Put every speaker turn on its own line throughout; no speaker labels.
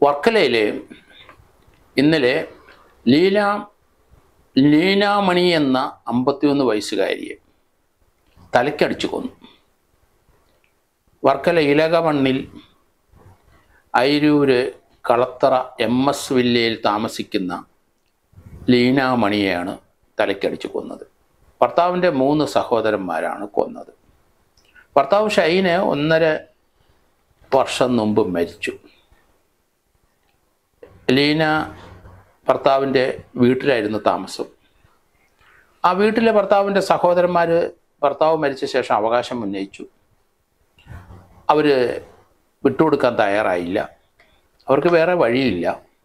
വർക്കലയിൽ ഇന്നലെ ലീല ലീനാമണി എന്ന അമ്പത്തിയൊന്ന് വയസ്സുകാരിയെ തലയ്ക്കടിച്ചു കൊന്നു വർക്കല ഇലകമണ്ണിൽ അയിരൂര് കളത്തറ എം എസ് വില്ലയിൽ താമസിക്കുന്ന ലീനാമണിയെയാണ് തലയ്ക്കടിച്ചു കൊന്നത് ഭർത്താവിൻ്റെ മൂന്ന് സഹോദരന്മാരാണ് കൊന്നത് ഭർത്താവ് ഷൈന് ഒന്നര വർഷം മുമ്പ് മരിച്ചു ലീന ഭർത്താവിൻ്റെ വീട്ടിലായിരുന്നു താമസം ആ വീട്ടിലെ ഭർത്താവിൻ്റെ സഹോദരന്മാർ ഭർത്താവ് മരിച്ച ശേഷം അവകാശം ഉന്നയിച്ചു അവർ വിട്ടുകൊടുക്കാൻ തയ്യാറായില്ല അവർക്ക് വേറെ വഴിയില്ല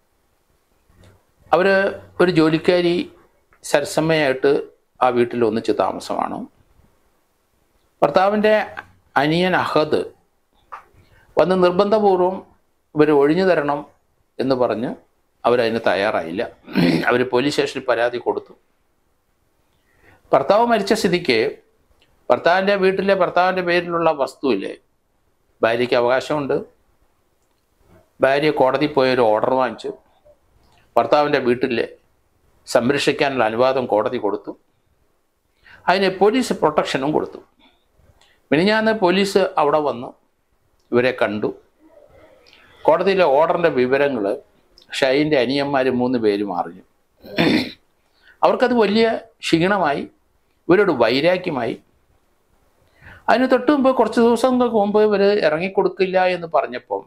അവർ ഒരു ജോലിക്കാരി സരസമ്മയായിട്ട് ആ വീട്ടിൽ ഒന്നിച്ച് താമസമാണ് ഭർത്താവിൻ്റെ അനിയൻ അഹദ് വന്ന് നിർബന്ധപൂർവം ഇവർ ഒഴിഞ്ഞു തരണം എന്ന് പറഞ്ഞ് അവരതിന് തയ്യാറായില്ല അവർ പോലീസ് സ്റ്റേഷനിൽ പരാതി കൊടുത്തു ഭർത്താവ് മരിച്ച സ്ഥിതിക്ക് ഭർത്താവിൻ്റെ വീട്ടിലെ ഭർത്താവിൻ്റെ പേരിലുള്ള വസ്തുവില്ലേ ഭാര്യയ്ക്ക് അവകാശമുണ്ട് ഭാര്യ കോടതി പോയി ഒരു ഓർഡർ വാങ്ങിച്ചു ഭർത്താവിൻ്റെ വീട്ടിൽ സംരക്ഷിക്കാനുള്ള അനുവാദം കോടതി കൊടുത്തു അതിന് പോലീസ് പ്രൊട്ടക്ഷനും കൊടുത്തു മിനിഞ്ഞാന്ന് പോലീസ് അവിടെ വന്നു ഇവരെ കണ്ടു കോടതിയിലെ ഓർഡറിൻ്റെ വിവരങ്ങൾ ഷൈൻ്റെ അനിയന്മാർ മൂന്ന് പേരും അറിഞ്ഞു അവർക്കത് വലിയ ക്ഷീണമായി ഇവരോട് വൈരാഗ്യമായി അതിന് തൊട്ട് മുമ്പ് കുറച്ച് ദിവസങ്ങൾക്ക് മുമ്പ് ഇവർ ഇറങ്ങിക്കൊടുക്കില്ല എന്ന് പറഞ്ഞപ്പം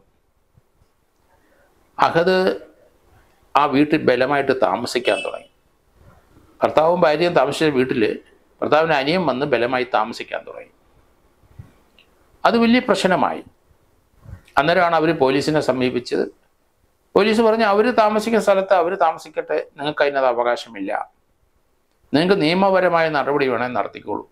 അഹദ് ആ വീട്ടിൽ ബലമായിട്ട് താമസിക്കാൻ തുടങ്ങി ഭർത്താവും ഭാര്യയും താമസിച്ച വീട്ടിൽ ഭർത്താവിന് അനിയൻ വന്ന് ബലമായി താമസിക്കാൻ തുടങ്ങി അത് വലിയ പ്രശ്നമായി അന്നേരമാണ് അവർ പോലീസിനെ സമീപിച്ചത് പോലീസ് പറഞ്ഞു അവർ താമസിക്കുന്ന സ്ഥലത്ത് അവർ താമസിക്കട്ടെ നിങ്ങൾക്ക് അതിനകത്ത് അവകാശമില്ല നിങ്ങൾക്ക് നിയമപരമായ നടപടി വേണേൽ നടത്തിക്കോളൂ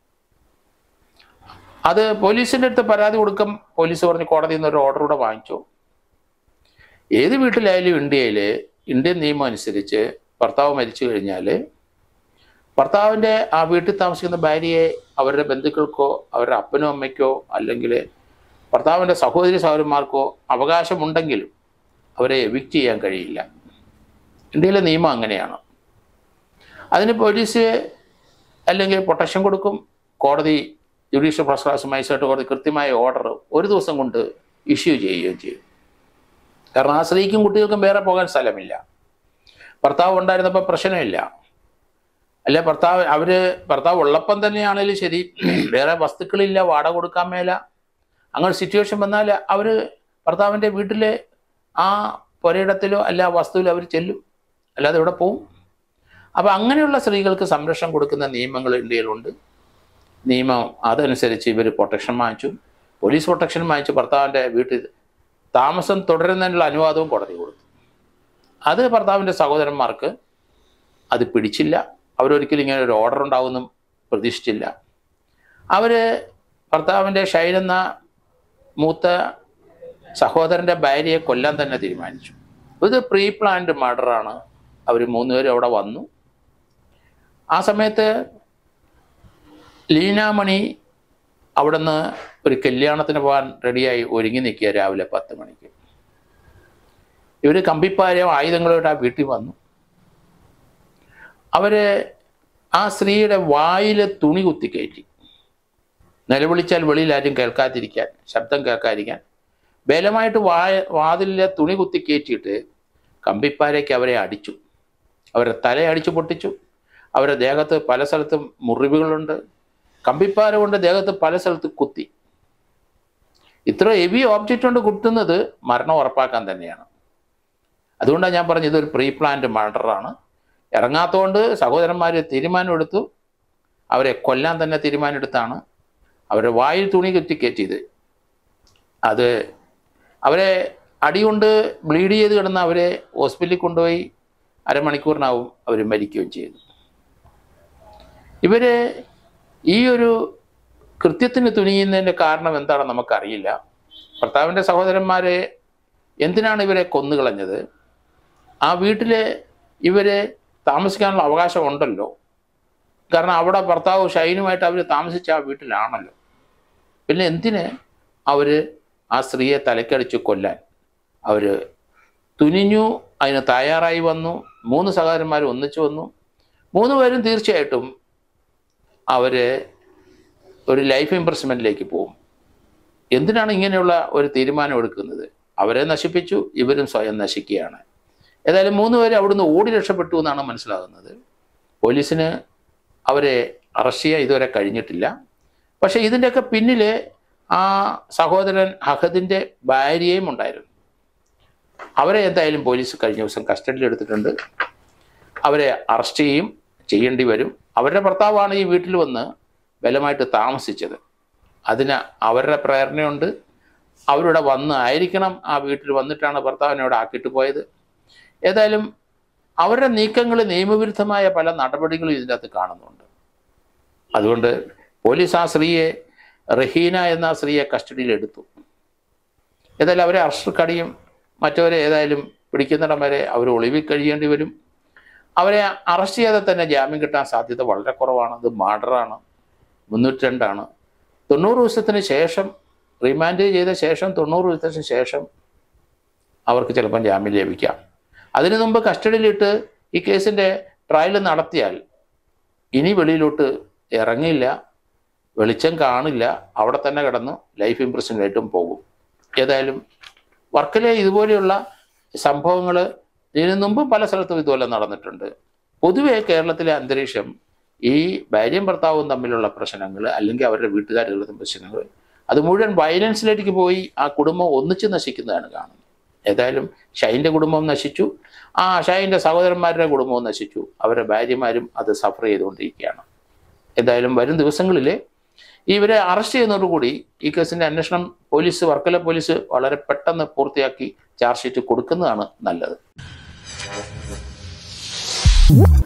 അത് പോലീസിൻ്റെ അടുത്ത് പരാതി കൊടുക്കും പോലീസ് പറഞ്ഞ് കോടതിയിൽ നിന്ന് ഒരു ഓർഡർ കൂടെ വാങ്ങിച്ചു ഏത് വീട്ടിലായാലും ഇന്ത്യയിൽ ഇന്ത്യൻ നിയമം അനുസരിച്ച് ഭർത്താവ് മരിച്ചു കഴിഞ്ഞാൽ ഭർത്താവിൻ്റെ ആ വീട്ടിൽ താമസിക്കുന്ന ഭാര്യയെ അവരുടെ ബന്ധുക്കൾക്കോ അവരുടെ അപ്പനോ അമ്മയ്ക്കോ അല്ലെങ്കിൽ ഭർത്താവിൻ്റെ സഹോദരി സഹോദരന്മാർക്കോ അവകാശമുണ്ടെങ്കിലും അവരെ എവിക്റ്റ് ചെയ്യാൻ കഴിയില്ല ഇന്ത്യയിലെ നിയമം അങ്ങനെയാണ് അതിന് പോലീസ് അല്ലെങ്കിൽ പ്രൊട്ടക്ഷൻ കൊടുക്കും കോടതി ജുഡീഷ്യൽ ഫസ്റ്റ് ക്ലാസ് മജിസ്ട്രേറ്റ് കോടതി കൃത്യമായ ഓർഡർ ഒരു ദിവസം കൊണ്ട് ഇഷ്യൂ ചെയ്യുകയും ചെയ്യും കാരണം ആ സ്ത്രീക്കും കുട്ടികൾക്കും വേറെ പോകാൻ സ്ഥലമില്ല ഭർത്താവ് ഉണ്ടായിരുന്നപ്പോൾ പ്രശ്നമില്ല അല്ല ഭർത്താവ് അവര് ഭർത്താവ് ഉള്ളപ്പം തന്നെയാണെങ്കിലും ശരി വേറെ വസ്തുക്കളില്ല വാടക കൊടുക്കാൻ മേല അങ്ങനെ സിറ്റുവേഷൻ വന്നാൽ അവർ ഭർത്താവിൻ്റെ വീട്ടിലെ ആ പുരയിടത്തിലോ അല്ല ആ വസ്തുവിലോ അവർ ചെല്ലും അല്ലാതെ ഇവിടെ പോവും അപ്പോൾ അങ്ങനെയുള്ള സ്ത്രീകൾക്ക് സംരക്ഷണം കൊടുക്കുന്ന നിയമങ്ങൾ ഇന്ത്യയിലുണ്ട് നിയമം അതനുസരിച്ച് ഇവർ പ്രൊട്ടക്ഷൻ വാങ്ങിച്ചു പോലീസ് പ്രൊട്ടക്ഷൻ വാങ്ങിച്ചു ഭർത്താവിൻ്റെ വീട്ടിൽ താമസം തുടരുന്നതിനുള്ള അനുവാദവും കോടതി കൊടുത്തു അത് ഭർത്താവിൻ്റെ സഹോദരന്മാർക്ക് അത് പിടിച്ചില്ല അവരൊരിക്കലും ഇങ്ങനെ ഒരു ഓർഡർ ഉണ്ടാവുമെന്നും പ്രതീക്ഷിച്ചില്ല അവർ ഭർത്താവിൻ്റെ ഷൈൻ എന്ന മൂത്ത സഹോദരൻ്റെ ഭാര്യയെ കൊല്ലാൻ തന്നെ തീരുമാനിച്ചു ഇത് പ്രീ പ്ലാൻഡ് മർഡറാണ് അവർ മൂന്നുപേരും അവിടെ വന്നു ആ സമയത്ത് ലീനാമണി അവിടുന്ന് ഒരു കല്യാണത്തിന് പോകാൻ റെഡിയായി ഒരുങ്ങി നിൽക്കുക രാവിലെ പത്ത് മണിക്ക് ഇവർ കമ്പിപ്പാരോ ആയുധങ്ങളോട്ട് ആ വീട്ടിൽ വന്നു അവര് ആ സ്ത്രീയുടെ വായിൽ തുണി കുത്തി കയറ്റി നിലവിളിച്ചാൽ വെളിയിൽ ആരും കേൾക്കാതിരിക്കാൻ ശബ്ദം കേൾക്കാതിരിക്കാൻ ബലമായിട്ട് വായ വാതിലിലെ തുണി കുത്തി കയറ്റിയിട്ട് കമ്പിപ്പാരയ്ക്ക് അവരെ അടിച്ചു അവരെ തല അടിച്ചു പൊട്ടിച്ചു അവരുടെ ദേഹത്ത് പല സ്ഥലത്തും മുറിവുകളുണ്ട് കമ്പിപ്പാര കൊണ്ട് ദേഹത്ത് പല സ്ഥലത്ത് കുത്തി ഇത്ര ഹെവി ഓബ്ജക്റ്റ് കൊണ്ട് കുത്തുന്നത് മരണം ഉറപ്പാക്കാൻ തന്നെയാണ് അതുകൊണ്ടാണ് ഞാൻ പറഞ്ഞത് ഇതൊരു പ്രീ പ്ലാൻഡ് മർഡറാണ് ഇറങ്ങാത്തതുകൊണ്ട് സഹോദരന്മാർ തീരുമാനമെടുത്തു അവരെ കൊല്ലാൻ തന്നെ തീരുമാനമെടുത്താണ് അവരുടെ വായിൽ തുണി കുത്തി കയറ്റിയത് അത് അവരെ അടികൊണ്ട് ബ്ലീഡ് ചെയ്ത് കിടന്ന അവരെ ഹോസ്പിറ്റലിൽ കൊണ്ടുപോയി അരമണിക്കൂറിനാവും അവർ മരിക്കുകയും ചെയ്തു ഇവര് ഈ ഒരു കൃത്യത്തിന് തുനിയുന്നതിൻ്റെ കാരണം എന്താണെന്ന് നമുക്കറിയില്ല ഭർത്താവിൻ്റെ സഹോദരന്മാരെ എന്തിനാണ് ഇവരെ കൊന്നുകളഞ്ഞത് ആ വീട്ടിൽ ഇവരെ താമസിക്കാനുള്ള അവകാശം ഉണ്ടല്ലോ കാരണം അവിടെ ഭർത്താവ് ഷൈനുമായിട്ട് അവർ താമസിച്ച ആ വീട്ടിലാണല്ലോ പിന്നെ എന്തിന് അവർ ആ സ്ത്രീയെ തലക്കടിച്ച് കൊല്ലാൻ അവർ തുനിഞ്ഞു അതിന് തയ്യാറായി വന്നു മൂന്ന് സഹോദരന്മാർ ഒന്നിച്ചു വന്നു മൂന്ന് പേരും തീർച്ചയായിട്ടും അവർ ഒരു ലൈഫ് ഇംപ്രസ്മെൻറ്റിലേക്ക് പോകും എന്തിനാണ് ഇങ്ങനെയുള്ള ഒരു തീരുമാനം എടുക്കുന്നത് അവരെ നശിപ്പിച്ചു ഇവരും സ്വയം നശിക്കുകയാണ് ഏതായാലും മൂന്ന് പേര് അവിടുന്ന് ഓടി രക്ഷപ്പെട്ടു എന്നാണ് മനസ്സിലാകുന്നത് പോലീസിന് അവരെ അറസ്റ്റ് ചെയ്യാൻ ഇതുവരെ കഴിഞ്ഞിട്ടില്ല പക്ഷേ ഇതിൻ്റെയൊക്കെ പിന്നിൽ ആ സഹോദരൻ അഹദിൻ്റെ ഭാര്യയും ഉണ്ടായിരുന്നു അവരെ എന്തായാലും പോലീസ് കഴിഞ്ഞ ദിവസം കസ്റ്റഡിയിൽ എടുത്തിട്ടുണ്ട് അവരെ അറസ്റ്റ് ചെയ്യും ചെയ്യേണ്ടി വരും അവരുടെ ഭർത്താവാണ് ഈ വീട്ടിൽ വന്ന് ബലമായിട്ട് താമസിച്ചത് അതിന് അവരുടെ പ്രേരണയുണ്ട് അവരിവിടെ വന്ന് ആയിരിക്കണം ആ വീട്ടിൽ വന്നിട്ടാണ് ഭർത്താവിനെ അവിടെ ആക്കിയിട്ട് പോയത് ഏതായാലും അവരുടെ നീക്കങ്ങൾ നിയമവിരുദ്ധമായ പല നടപടികളും ഇതിൻ്റെ അകത്ത് കാണുന്നുണ്ട് അതുകൊണ്ട് പോലീസ് ആ സ്ത്രീയെ റഹീന എന്ന ആ സ്ത്രീയെ കസ്റ്റഡിയിൽ എടുത്തു ഏതായാലും അവരെ അറസ്റ്റ് കടിയും മറ്റവരെ ഏതായാലും പിടിക്കുന്നിടം വരെ അവർ ഒളിവിൽ കഴിയേണ്ടി വരും അവരെ അറസ്റ്റ് ചെയ്താൽ തന്നെ ജാമ്യം കിട്ടാൻ സാധ്യത വളരെ കുറവാണ് അത് മർഡറാണ് മുന്നൂറ്റി രണ്ടാണ് തൊണ്ണൂറ് ദിവസത്തിന് ശേഷം റിമാൻഡ് ചെയ്ത ശേഷം തൊണ്ണൂറ് ദിവസത്തിന് ശേഷം അവർക്ക് ചിലപ്പം ജാമ്യം ലഭിക്കാം അതിനു മുമ്പ് കസ്റ്റഡിയിലിട്ട് ഈ കേസിൻ്റെ ട്രയൽ നടത്തിയാൽ ഇനി വെളിയിലോട്ട് ഇറങ്ങില്ല വെളിച്ചം കാണില്ല അവിടെ തന്നെ കിടന്ന് ലൈഫ് ഇംപ്രഷനായിട്ടും പോകും ഏതായാലും വർക്കലെ ഇതുപോലെയുള്ള സംഭവങ്ങൾ ഇതിനു മുമ്പ് പല സ്ഥലത്തും ഇതുപോലെ നടന്നിട്ടുണ്ട് പൊതുവെ കേരളത്തിലെ അന്തരീക്ഷം ഈ ഭാര്യയും ഭർത്താവും തമ്മിലുള്ള പ്രശ്നങ്ങൾ അല്ലെങ്കിൽ അവരുടെ വീട്ടുകാരുടെ പ്രശ്നങ്ങൾ അത് മുഴുവൻ വയലൻസിലേക്ക് പോയി ആ കുടുംബം ഒന്നിച്ച് നശിക്കുന്നതാണ് കാണുന്നത് ഏതായാലും ഷൈൻ്റെ കുടുംബം നശിച്ചു ആ ഷൈൻ്റെ സഹോദരന്മാരുടെ കുടുംബവും നശിച്ചു അവരുടെ ഭാര്യമാരും അത് സഫർ ചെയ്തുകൊണ്ടിരിക്കുകയാണ് എന്തായാലും വരും ദിവസങ്ങളിൽ ഇവരെ അറസ്റ്റ് ചെയ്യുന്നതോടുകൂടി ഈ കേസിൻ്റെ അന്വേഷണം പോലീസ് വർക്കല പോലീസ് വളരെ പെട്ടെന്ന് പൂർത്തിയാക്കി ചാർജ് ഷീറ്റ് കൊടുക്കുന്നതാണ് നല്ലത്